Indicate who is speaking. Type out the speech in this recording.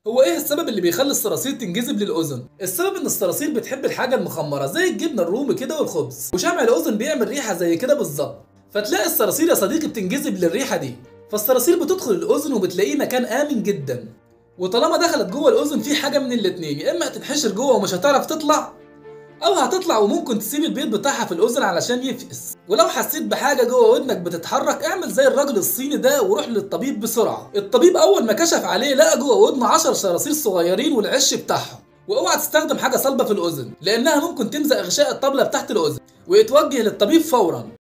Speaker 1: هو ايه السبب اللي بيخلي الصراصير تنجذب للاذن السبب ان الصراصير بتحب الحاجه المخمره زي الجبنه الرومي كده والخبز وشمع الاذن بيعمل ريحه زي كده بالظبط فتلاقي الصراصير يا صديقي بتنجذب للريحه دي فالصراصير بتدخل الاذن وبتلاقيه مكان امن جدا وطالما دخلت جوه الاذن في حاجه من الاتنين يا اما هتنحشر جوه ومش هتعرف تطلع او هتطلع وممكن تسيب البيض بتاعها في الاذن علشان يفقس ولو حسيت بحاجه جوه ودنك بتتحرك اعمل زي الراجل الصيني ده وروح للطبيب بسرعه الطبيب اول ما كشف عليه لقى جوه ودنه 10 صراصير صغيرين والعش بتاعهم واوعى تستخدم حاجه صلبه في الاذن لانها ممكن تمزق غشاء الطبله بتاعت الاذن ويتوجه للطبيب فورا